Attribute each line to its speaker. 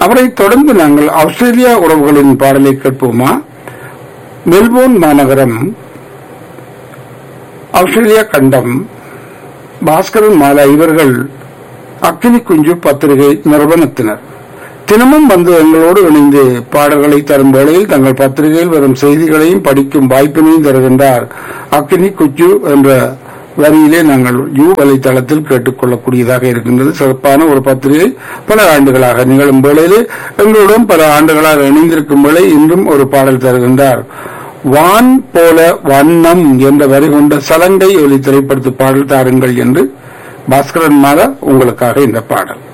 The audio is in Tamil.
Speaker 1: அவரை தொடர்ந்து நாங்கள் ஆஸ்திரேலியா உறவுகளின் பாடலை கேட்போமா மெல்போர்ன் மாநகரம் ஆஸ்திரேலியா கண்டம் பாஸ்கரன் மாலா இவர்கள் அக்கினி குஞ்சு பத்திரிகை நிறுவனத்தினர் தினமும் வந்து எங்களோடு இணைந்து பாடல்களை தரும் வேளையில் தங்கள் பத்திரிகையில் வரும் செய்திகளையும் படிக்கும் வாய்ப்பினையும் தருகின்றார் அக்கினி குஞ்சு என்ற வரியிலே நாங்கள் யூ வலைத்தளத்தில் கேட்டுக்கொள்ளக்கூடியதாக இருக்கின்றது சிறப்பான ஒரு பத்திரிகை பல ஆண்டுகளாக நிகழும் வேளையிலே எங்களுடன் பல ஆண்டுகளாக இணைந்திருக்கும் வேளை இன்றும் ஒரு பாடல் தருகின்றார் வான் போல வண்ணம் என்ற வரி கொண்ட சலங்கை ஒலி திரைப்படத்து பாடல் தாருங்கள் என்று பாஸ்கரன் மாதா உங்களுக்காக இந்த பாடல்